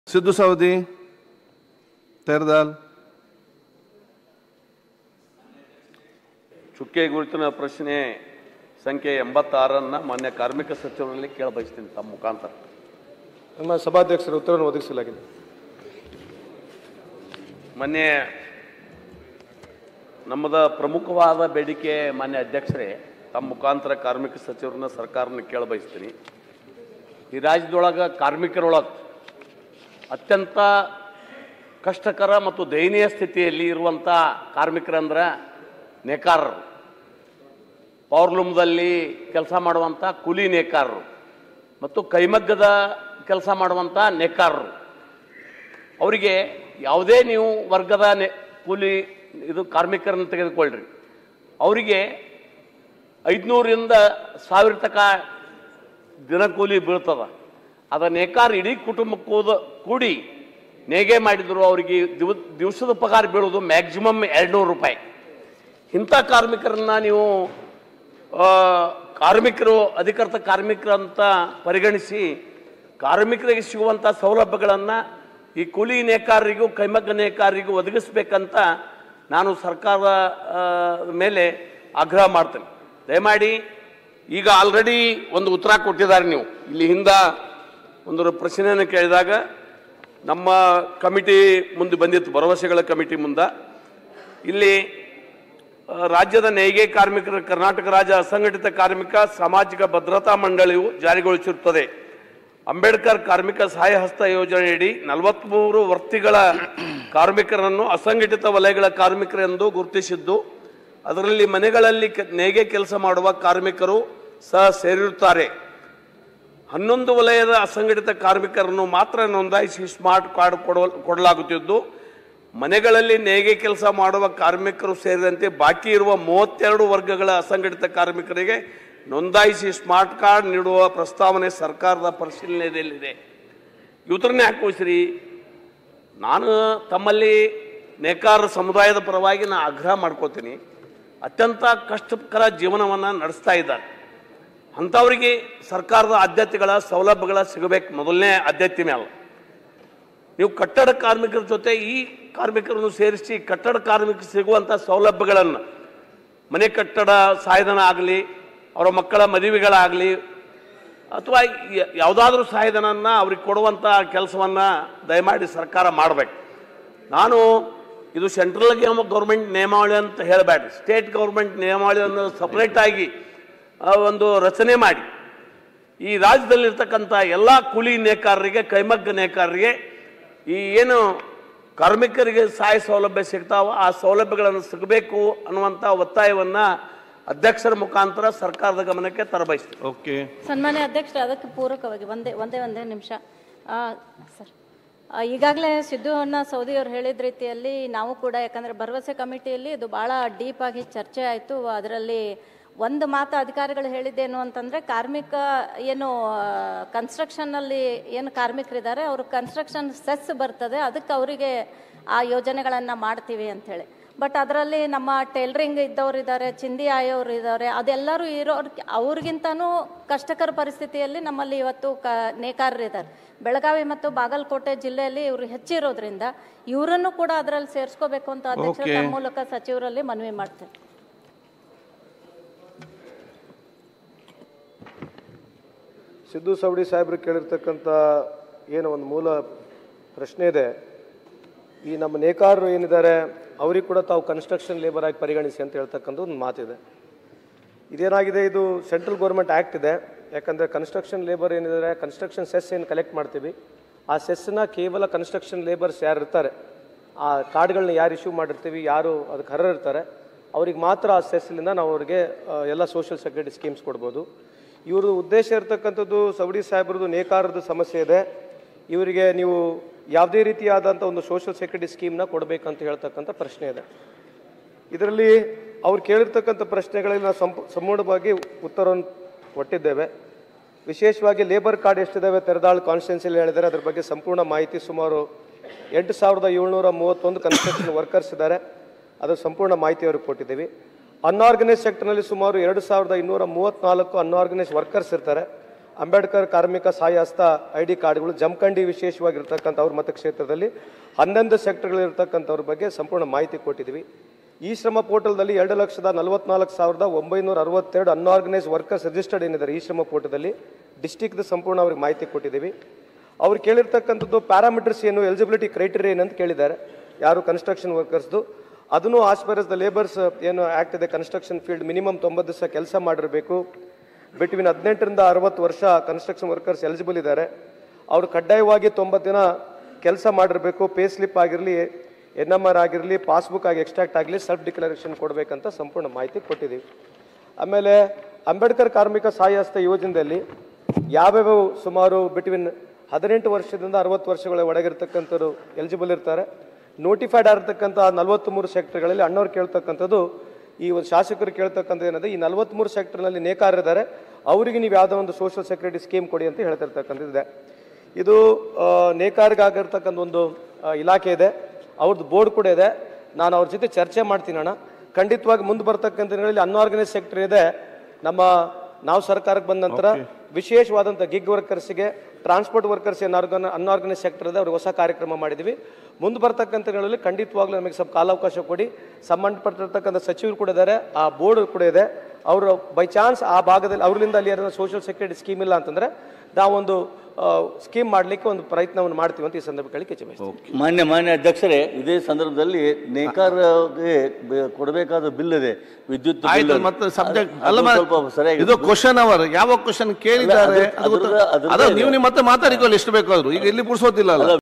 ಸಿದ್ದು ಸವದಿ ತೆರದಾಲ್ ಚುಕ್ಕೆ ಗುರುತಿನ ಪ್ರಶ್ನೆ ಸಂಖ್ಯೆ ಎಂಬತ್ತಾರನ್ನ ಮಾನ್ಯ ಕಾರ್ಮಿಕ ಸಚಿವರಲ್ಲಿ ಕೇಳಬಯಸ್ತೀನಿ ತಮ್ಮ ಮುಖಾಂತರ ನಮ್ಮ ಸಭಾಧ್ಯಕ್ಷರ ಉತ್ತರವನ್ನು ಒದಗಿಸಲಾಗಿದೆ ಮೊನ್ನೆ ನಮ್ಮದ ಪ್ರಮುಖವಾದ ಬೇಡಿಕೆ ಮಾನ್ಯ ಅಧ್ಯಕ್ಷರೇ ತಮ್ಮ ಮುಖಾಂತರ ಕಾರ್ಮಿಕ ಸಚಿವರನ್ನ ಸರ್ಕಾರನ ಕೇಳಬಯಸ್ತೀನಿ ಈ ರಾಜ್ಯದೊಳಗೆ ಕಾರ್ಮಿಕರೊಳಗೆ ಅತ್ಯಂತ ಕಷ್ಟಕರ ಮತ್ತು ದಯನೀಯ ಸ್ಥಿತಿಯಲ್ಲಿ ಇರುವಂಥ ಕಾರ್ಮಿಕರಂದ್ರೆ ನೇಕಾರರು ಪವರ್ಲೂಮ್ದಲ್ಲಿ ಕೆಲಸ ಮಾಡುವಂಥ ಕೂಲಿ ನೇಕಾರರು ಮತ್ತು ಕೈಮಗ್ಗದ ಕೆಲಸ ಮಾಡುವಂಥ ನೇಕಾರರು ಅವರಿಗೆ ಯಾವುದೇ ನೀವು ವರ್ಗದ ನೆ ಕೂಲಿ ಇದು ಕಾರ್ಮಿಕರನ್ನು ತೆಗೆದುಕೊಳ್ಳ್ರಿ ಅವರಿಗೆ ಐದುನೂರಿಂದ ಸಾವಿರ ತಕ ದಿನಕೂಲಿ ಬೀಳ್ತದ ಅದ ನೇಕಾರ ಇಡೀ ಕುಟುಂಬಕ್ಕೂ ಕೂಡಿ ನೇಗೆ ಮಾಡಿದ್ರು ಅವರಿಗೆ ದಿವ ದಿವಸದ ಪಗಾರ ಬೀಳೋದು ಮ್ಯಾಕ್ಸಿಮಮ್ ಎರಡುನೂರು ರೂಪಾಯಿ ಇಂಥ ಕಾರ್ಮಿಕರನ್ನ ನೀವು ಆ, ಕಾರ್ಮಿಕರು ಅಧಿಕೃತ ಕಾರ್ಮಿಕರಂತ ಪರಿಗಣಿಸಿ ಕಾರ್ಮಿಕರಿಗೆ ಸಿಗುವಂಥ ಸೌಲಭ್ಯಗಳನ್ನು ಈ ಕೂಲಿ ನೇಕಾರರಿಗೂ ಕೈಮಗ್ಗ ನೇಕಾರರಿಗೂ ಒದಗಿಸ್ಬೇಕಂತ ನಾನು ಸರ್ಕಾರದ ಆ, ಮೇಲೆ ಆಗ್ರಹ ಮಾಡ್ತೇನೆ ದಯಮಾಡಿ ಈಗ ಆಲ್ರೆಡಿ ಒಂದು ಉತ್ತರ ಕೊಟ್ಟಿದ್ದಾರೆ ನೀವು ಇಲ್ಲಿ ಹಿಂದ ಒಂದು ಪ್ರಶ್ನೆಯನ್ನು ಕೇಳಿದಾಗ ನಮ್ಮ ಕಮಿಟಿ ಮುಂದೆ ಬಂದಿತ್ತು ಭರವಸೆಗಳ ಕಮಿಟಿ ಮುಂದೆ ಇಲ್ಲಿ ಆ, ರಾಜ್ಯದ ನೇಯ್ಗೆ ಕಾರ್ಮಿಕರ ಕರ್ನಾಟಕ ರಾಜ್ಯ ಅಸಂಘಟಿತ ಕಾರ್ಮಿಕ ಸಾಮಾಜಿಕ ಭದ್ರತಾ ಮಂಡಳಿಯು ಜಾರಿಗೊಳಿಸಿರುತ್ತದೆ ಅಂಬೇಡ್ಕರ್ ಕಾರ್ಮಿಕ ಸಹಾಯ ಹಸ್ತ ಯೋಜನೆಯಡಿ ನಲವತ್ಮೂರು ವರ್ತಿಗಳ ಕಾರ್ಮಿಕರನ್ನು ಅಸಂಘಟಿತ ವಲಯಗಳ ಕಾರ್ಮಿಕರೆಂದು ಗುರುತಿಸಿದ್ದು ಅದರಲ್ಲಿ ಮನೆಗಳಲ್ಲಿ ಕೆ- ನೇಯ್ಗೆ ಕೆಲಸ ಮಾಡುವ ಕಾರ್ಮಿಕರು ಸಹ ಸೇರಿರುತ್ತಾರೆ ಹನ್ನೊಂದು ವಲಯದ ಅಸಂಘಟಿತ ಕಾರ್ಮಿಕರನ್ನು ಮಾತ್ರ ನೋಂದಾಯಿಸಿ ಸ್ಮಾರ್ಟ್ ಕಾರ್ಡ್ ಕೊಡುವ ಕೊಡಲಾಗುತ್ತಿದ್ದು ಮನೆಗಳಲ್ಲಿ ನೇಯ್ಗೆ ಕೆಲಸ ಮಾಡುವ ಕಾರ್ಮಿಕರು ಸೇರಿದಂತೆ ಬಾಕಿ ಇರುವ ಮೂವತ್ತೆರಡು ವರ್ಗಗಳ ಅಸಂಘಟಿತ ಕಾರ್ಮಿಕರಿಗೆ ನೋಂದಾಯಿಸಿ ಸ್ಮಾರ್ಟ್ ಕಾರ್ಡ್ ನೀಡುವ ಪ್ರಸ್ತಾವನೆ ಸರ್ಕಾರದ ಪರಿಶೀಲನೆಯಲ್ಲಿದೆ ಇವತ್ತರನ್ನೇ ಹಾಕೋಸ್ರಿ ನಾನು ತಮ್ಮಲ್ಲಿ ನೇಕಾರ ಸಮುದಾಯದ ಪರವಾಗಿ ನಾನು ಆಗ್ರಹ ಮಾಡ್ಕೋತೀನಿ ಅತ್ಯಂತ ಕಷ್ಟಕರ ಜೀವನವನ್ನು ನಡೆಸ್ತಾ ಇದ್ದಾರೆ ಅಂಥವರಿಗೆ ಸರ್ಕಾರದ ಆದ್ಯತೆಗಳ ಸೌಲಭ್ಯಗಳ ಸಿಗಬೇಕು ಮೊದಲನೇ ಆದ್ಯತೆ ಮೇಲೆ ನೀವು ಕಟ್ಟಡ ಕಾರ್ಮಿಕರ ಜೊತೆ ಈ ಕಾರ್ಮಿಕರನ್ನು ಸೇರಿಸಿ ಕಟ್ಟಡ ಕಾರ್ಮಿಕರು ಸಿಗುವಂಥ ಸೌಲಭ್ಯಗಳನ್ನು ಮನೆ ಕಟ್ಟಡ ಸಹಾಯಧನ ಆಗಲಿ ಅವರ ಮಕ್ಕಳ ಮದುವೆಗಳಾಗಲಿ ಅಥವಾ ಯ- ಯಾವುದಾದ್ರೂ ಸಹಾಯಧನನ್ನ ಅವ್ರಿಗೆ ಕೊಡುವಂಥ ಕೆಲಸವನ್ನು ದಯಮಾಡಿ ಸರ್ಕಾರ ಮಾಡಬೇಕು ನಾನು ಇದು ಸೆಂಟ್ರಲ್ ಗೌರ್ಮೆಂಟ್ ನಿಯಮಾವಳಿ ಅಂತ ಹೇಳಬೇಡ್ರಿ ಸ್ಟೇಟ್ ಗೌರ್ಮೆಂಟ್ ನಿಯಮಾವಳಿಯನ್ನು ಸಪ್ರೇಟಾಗಿ ಒಂದು ರಚನೆ ಮಾಡಿ ಈ ರಾಜ್ಯದಲ್ಲಿರ್ತಕ್ಕಂಥ ಎಲ್ಲ ಕೂಲಿ ನೇಕಾರರಿಗೆ ಕೈಮಗ್ಗ ನೇಕಾರರಿಗೆ ಈ ಏನು ಕಾರ್ಮಿಕರಿಗೆ ಸಹಾಯ ಸೌಲಭ್ಯ ಸಿಗ್ತಾವೋ ಆ ಸೌಲಭ್ಯಗಳನ್ನು ಸಿಗಬೇಕು ಅನ್ನುವಂಥ ಒತ್ತಾಯವನ್ನು ಅಧ್ಯಕ್ಷರ ಮುಖಾಂತರ ಸರ್ಕಾರದ ಗಮನಕ್ಕೆ ತರಬಯಸ್ತೀನಿ ಓಕೆ ಸನ್ಮಾನ್ಯ ಅಧ್ಯಕ್ಷರೇ ಅದಕ್ಕೆ ಪೂರಕವಾಗಿ ಒಂದೇ ಒಂದೇ ಒಂದೇ ನಿಮಿಷ ಆ, ಸರ್ ಈಗಾಗಲೇ ಸಿದ್ದು ಅಣ್ಣ ಸೌದಿ ಅವರು ಹೇಳಿದ ರೀತಿಯಲ್ಲಿ ನಾವು ಕೂಡ ಯಾಕಂದರೆ ಭರವಸೆ ಕಮಿಟಿಯಲ್ಲಿ ಇದು ಭಾಳ ಡೀಪ್ ಆಗಿ ಚರ್ಚೆ ಆಯಿತು ಅದರಲ್ಲಿ ಒಂದು ಮಾತು ಅಧಿಕಾರಿಗಳು ಹೇಳಿದ್ದೇನು ಅಂತಂದರೆ ಕಾರ್ಮಿಕ ಏನು ಕನ್ಸ್ಟ್ರಕ್ಷನ್ನಲ್ಲಿ ಏನು ಕಾರ್ಮಿಕರಿದ್ದಾರೆ ಅವರು ಕನ್ಸ್ಟ್ರಕ್ಷನ್ ಸೆಸ್ ಬರ್ತದೆ ಅದಕ್ಕೆ ಅವರಿಗೆ ಆ ಯೋಜನೆಗಳನ್ನು ಮಾಡ್ತೀವಿ ಅಂಥೇಳಿ ಬಟ್ ಅದರಲ್ಲಿ ನಮ್ಮ ಟೈಲರಿಂಗ್ ಇದ್ದವ್ರು ಇದ್ದಾರೆ ಚಿಂದಿ ಆಯೋರು ಇದ್ದಾರೆ ಅದೆಲ್ಲರೂ ಇರೋರ್ ಅವ್ರಿಗಿಂತನೂ ಕಷ್ಟಕರ ಪರಿಸ್ಥಿತಿಯಲ್ಲಿ ನಮ್ಮಲ್ಲಿ ಇವತ್ತು ಕ ನೇಕಾರರು ಇದ್ದಾರೆ ಬೆಳಗಾವಿ ಮತ್ತು ಬಾಗಲಕೋಟೆ ಜಿಲ್ಲೆಯಲ್ಲಿ ಇವರು ಹೆಚ್ಚಿರೋದ್ರಿಂದ ಇವರನ್ನು ಕೂಡ ಅದರಲ್ಲಿ ಸೇರಿಸ್ಕೋಬೇಕು ಅಂತ ಅಧ್ಯಕ್ಷರ Okay. ತಮ್ಮ ಮೂಲಕ ಸಚಿವರಲ್ಲಿ ಮನವಿ ಮಾಡ್ತೇನೆ ಸಿದ್ದು ಸವಡಿ ಸಾಹೇಬರು ಕೇಳಿರ್ತಕ್ಕಂಥ ಏನು ಒಂದು ಮೂಲ ಪ್ರಶ್ನೆ ಇದೆ ಈ ನಮ್ಮ ನೇಕಾರರು ಏನಿದ್ದಾರೆ ಅವ್ರಿಗೆ ಕೂಡ ತಾವು ಕನ್ಸ್ಟ್ರಕ್ಷನ್ ಲೇಬರ್ ಆಗಿ ಪರಿಗಣಿಸಿ ಅಂತ ಹೇಳ್ತಕ್ಕಂಥ ಒಂದು ಮಾತಿದೆ ಇದೇನಾಗಿದೆ ಇದು ಸೆಂಟ್ರಲ್ ಗೌರ್ಮೆಂಟ್ ಆ್ಯಕ್ಟ್ ಇದೆ ಯಾಕಂದರೆ ಕನ್ಸ್ಟ್ರಕ್ಷನ್ ಲೇಬರ್ ಏನಿದ್ದಾರೆ ಕನ್ಸ್ಟ್ರಕ್ಷನ್ ಸೆಸ್ ಏನು ಕಲೆಕ್ಟ್ ಮಾಡ್ತೀವಿ ಆ ಸೆಸ್ನ ಕೇವಲ ಕನ್ಸ್ಟ್ರಕ್ಷನ್ ಲೇಬರ್ಸ್ ಯಾರು ಇರ್ತಾರೆ ಆ ಕಾರ್ಡ್ಗಳನ್ನ ಯಾರು ಇಶ್ಯೂ ಮಾಡಿರ್ತೀವಿ ಯಾರು ಅದಕ್ಕೆ ಅರ್ಹರು ಇರ್ತಾರೆ ಅವ್ರಿಗೆ ಮಾತ್ರ ಆ ಸೆಸ್ಲಿಂದ ನಾವು ಅವ್ರಿಗೆ ಆ, ಎಲ್ಲ ಸೋಷಿಯಲ್ ಸೆಕ್ಯೂರಿಟಿ ಸ್ಕೀಮ್ಸ್ ಕೊಡ್ಬೋದು ಇವ್ರ ಉದ್ದೇಶ ಇರ್ತಕ್ಕಂಥದ್ದು ಸವಡಿ ಸಾಹೇಬ್ರದ್ದು ನೇಕಾರದ ಸಮಸ್ಯೆ ಇದೆ ಇವರಿಗೆ ನೀವು ಯಾವುದೇ ರೀತಿಯಾದಂಥ ಒಂದು ಸೋಷಿಯಲ್ ಸೆಕ್ಯೂರಿಟಿ ಸ್ಕೀಮ್ನ ಕೊಡಬೇಕಂತ ಹೇಳ್ತಕ್ಕಂಥ ಪ್ರಶ್ನೆ ಇದೆ ಇದರಲ್ಲಿ ಅವ್ರು ಕೇಳಿರ್ತಕ್ಕಂಥ ಪ್ರಶ್ನೆಗಳಿಗೆ ನಾವು ಸಂಪೂ ಸಂಪೂರ್ಣವಾಗಿ ಉತ್ತರವನ್ನು ಕೊಟ್ಟಿದ್ದೇವೆ ವಿಶೇಷವಾಗಿ ಲೇಬರ್ ಕಾರ್ಡ್ ಎಷ್ಟಿದ್ದಾವೆ ತೆರೆದಾಳ್ ಕಾನ್ಸ್ಟಿಟ್ಯೂನ್ಸಿಯಲ್ಲಿ ಹೇಳಿದ್ದಾರೆ ಅದ್ರ ಬಗ್ಗೆ ಸಂಪೂರ್ಣ ಮಾಹಿತಿ ಸುಮಾರು ಎಂಟು ಸಾವಿರದ ಏಳ್ನೂರ ಮೂವತ್ತೊಂದು ಕನ್ಸ್ಟ್ರಕ್ಷನ್ ವರ್ಕರ್ಸ್ ಇದ್ದಾರೆ ಅದರ ಸಂಪೂರ್ಣ ಮಾಹಿತಿ ಅವ್ರಿಗೆ ಕೊಟ್ಟಿದ್ದೀವಿ ಅನ್ಆರ್ಗನೈಸ್ ಸೆಕ್ಟರ್ನಲ್ಲಿ ಸುಮಾರು ಎರಡು ಸಾವಿರದ ಇನ್ನೂರ ಮೂವತ್ತ್ನಾಲ್ಕು ಅನ್ಆರ್ಗನೈಸ್ ವರ್ಕರ್ಸ್ ಇರ್ತಾರೆ ಅಂಬೇಡ್ಕರ್ ಕಾರ್ಮಿಕ ಸಹಾಯ ಹಸ್ತ ಐ ಡಿ ಕಾರ್ಡ್ಗಳು ಜಮಖಂಡಿ ವಿಶೇಷವಾಗಿರ್ತಕ್ಕಂಥ ಅವ್ರ ಮತಕ್ಷೇತ್ರದಲ್ಲಿ ಹನ್ನೊಂದು ಸೆಕ್ಟರ್ಗಳಿರ್ತಕ್ಕಂಥವ್ರ ಬಗ್ಗೆ ಸಂಪೂರ್ಣ ಮಾಹಿತಿ ಕೊಟ್ಟಿದ್ವಿ ಈ ಶ್ರಮ ಪೋರ್ಟಲ್ದಲ್ಲಿ ಎರಡು ಲಕ್ಷದ ನಲವತ್ನಾಲ್ಕು ಸಾವಿರದ ಒಂಬೈನೂರ ಅರವತ್ತೆರಡು ಅನ್ಆರ್ಗನೈಸ್ ವರ್ಕರ್ಸ್ ರಿಜಿಸ್ಟರ್ಡ್ ಏನಿದ್ದಾರೆ ಈ ಶ್ರಮ ಪೋರ್ಟಲ್ದಲ್ಲಿ ಡಿಸ್ಟಿಕ್ದು ಸಂಪೂರ್ಣ ಅವ್ರಿಗೆ ಮಾಹಿತಿ ಕೊಟ್ಟಿದ್ದೀವಿ ಅವ್ರು ಕೇಳಿರ್ತಕ್ಕಂಥದ್ದು ಪ್ಯಾರಾಮೀಟರ್ಸ್ ಏನು ಎಲಿಜಿಬಿಲಿಟಿ ಕ್ರೈಟೀರಿಯಾ ಏನಂತ ಕೇಳಿದ್ದಾರೆ ಯಾರು ಕನ್ಸ್ಟ್ರಕ್ಷನ್ ವರ್ಕರ್ಸ್ದು ಅದನ್ನು ಆಸ್ ಪರ್ ದ ಲೇಬರ್ಸ್ ಏನು ಆ್ಯಕ್ಟ್ ಇದೆ ಕನ್ಸ್ಟ್ರಕ್ಷನ್ ಫೀಲ್ಡ್ ಮಿನಿಮಮ್ ತೊಂಬತ್ತು ದಿವಸ ಕೆಲಸ ಮಾಡಿರಬೇಕು ಬಿಟ್ವೀನ್ ಹದಿನೆಂಟರಿಂದ ಅರವತ್ತು ವರ್ಷ ಕನ್ಸ್ಟ್ರಕ್ಷನ್ ವರ್ಕರ್ಸ್ ಎಲಿಜಿಬಲ್ ಇದ್ದಾರೆ ಅವರು ಕಡ್ಡಾಯವಾಗಿ ತೊಂಬತ್ತು ದಿನ ಕೆಲಸ ಮಾಡಿರಬೇಕು ಪೇ ಸ್ಲಿಪ್ ಆಗಿರಲಿ ಎನ್ ಎಮ್ ಆರ್ ಆಗಿರಲಿ ಪಾಸ್ಬುಕ್ ಆಗಿ ಎಕ್ಸ್ಟ್ರಾಕ್ಟ್ ಆಗಲಿ ಸೆಲ್ಫ್ ಡಿಕ್ಲರೇಷನ್ ಕೊಡಬೇಕಂತ ಸಂಪೂರ್ಣ ಮಾಹಿತಿ ಕೊಟ್ಟಿದ್ದೀವಿ ಆಮೇಲೆ ಅಂಬೇಡ್ಕರ್ ಕಾರ್ಮಿಕ ಸಹಾಯ ಹಸ್ತ ಯೋಜನೆಯಲ್ಲಿ ಯಾವ್ಯಾವ ಸುಮಾರು ಬಿಟ್ವೀನ್ ಹದಿನೆಂಟು ವರ್ಷದಿಂದ ಅರವತ್ತು ವರ್ಷಗಳ ಒಳಗಿರ್ತಕ್ಕಂಥವ್ರು ಎಲಿಜಿಬಲ್ ಇರ್ತಾರೆ ನೋಟಿಫೈಡ್ ಆಗಿರ್ತಕ್ಕಂಥ ನಲವತ್ತ್ಮೂರು ಸೆಕ್ಟರ್ಗಳಲ್ಲಿ ಅಣ್ಣವ್ರು ಕೇಳ್ತಕ್ಕಂಥದ್ದು ಈ ಒಂದು ಶಾಸಕರು ಕೇಳ್ತಕ್ಕಂಥದ್ದು ಏನಂದ್ರೆ ಈ ನಲವತ್ತ್ಮೂರು ಸೆಕ್ಟರ್ನಲ್ಲಿ ನೇಕಾರರಿದ್ದಾರೆ ಅವರಿಗೆ ನೀವು ಯಾವುದೋ ಒಂದು ಸೋಷಿಯಲ್ ಸೆಕ್ಯೂರಿಟಿ ಸ್ಕೀಮ್ ಕೊಡಿ ಅಂತ ಹೇಳ್ತಿರ್ತಕ್ಕಂಥದ್ದು ಇದೆ ಇದು ಆ, ನೇಕಾರಿಗಾಗಿರ್ತಕ್ಕಂಥ ಒಂದು ಆ, ಇಲಾಖೆ ಇದೆ ಅವ್ರದ್ದು ಬೋರ್ಡ್ ಕೂಡ ಇದೆ ನಾನು ಅವ್ರ ಜೊತೆ ಚರ್ಚೆ ಮಾಡ್ತೀನಿ ಅಣ್ಣ ಖಂಡಿತವಾಗಿ ಮುಂದೆ ಬರ್ತಕ್ಕಂಥ ದಿನಗಳಲ್ಲಿ ಅನ್ಆರ್ಗನೈಸ್ ಸೆಕ್ಟರ್ ಇದೆ ನಮ್ಮ ನಾವು ಸರ್ಕಾರಕ್ಕೆ ಬಂದ ನಂತರ ವಿಶೇಷವಾದಂಥ ಗಿಗ್ ವರ್ಕರ್ಸ್ಗೆ ಟ್ರಾನ್ಸ್ಪೋರ್ಟ್ ವರ್ಕರ್ಸ್ ಏನು ಆರ್ಗನ ಅನ್ಆರ್ಗನೈಸ್ ಸೆಕ್ಟರ್ ಇದೆ ಅವ್ರಿಗೆ ಹೊಸ ಕಾರ್ಯಕ್ರಮ ಮಾಡಿದ್ವಿ ಮುಂದೆ ಬರ್ತಕ್ಕಂಥ ದಿನಗಳಲ್ಲಿ ಖಂಡಿತವಾಗ್ಲೂ ನಮಗೆ ಸ್ವಲ್ಪ ಕಾಲಾವಕಾಶ ಕೊಡಿ ಸಂಬಂಧಪಟ್ಟಿರ್ತಕ್ಕಂಥ ಸಚಿವರು ಕೂಡ ಇದ್ದಾರೆ ಆ ಬೋರ್ಡ್ ಕೂಡ ಇದೆ ಅವರು ಬೈ ಚಾನ್ಸ್ ಆ ಭಾಗದಲ್ಲಿ ಅವರಿಂದ ಅಲ್ಲಿ ಯಾರು ಸೋಷಿಯಲ್ ಸೆಕ್ಯೂರಿಟಿ ಸ್ಕೀಮ್ ಇಲ್ಲ ಅಂತಂದ್ರೆ ನಾವೊಂದು ಸ್ಕೀಮ್ ಮಾಡಲಿಕ್ಕೆ ಒಂದು ಪ್ರಯತ್ನವನ್ನು ಮಾಡ್ತೀವಿ ಅಂತ ಈ ಸಂದರ್ಭದಲ್ಲಿ ಕೆಚ್ಚ ಬಯಸ್ತೀನಿ ಮಾನ್ಯ ಮಾನ್ಯ ಅಧ್ಯಕ್ಷರೇ ಇದೇ ಸಂದರ್ಭದಲ್ಲಿ ನೇಕಾರಗೆ ಬೆ- ಕೊಡಬೇಕಾದ ಬಿಲ್ ಇದೆ ವಿದ್ಯುತ್ ಆಯ್ತು ಬಿಲ್ ಮತ್ತೆ ಸಬ್ಜೆಕ್ಟ್ ಅದು ಅಲ್ಲ ಮ- ಸ್ವಲ್ಪ ಸರಿಯಾಗಿ ಇದು ಕ್ವಶನ್ ಅವರ್ ಯಾವ ಕ್ವಶನ್ ಕೇಳಿದ್ದಾರೆ ಅಲ್ಲ, ಅದು ಅದ್ರ- ಗೊತ್ತಾ? ಅದ್ರದ್ದು- ಅದು ನೀವು ನಿಮ್ಮ ಮತ್ತೆ ಮಾತಾಡಿಕೊಳ್ಳಿ ಎಷ್ಟು ಬೇಕಾದ್ರು ಈಗ ಇಲ್ಲಿ ಪುಡ್ಸೋದಿಲ್ಲ ಅಲ್ಲ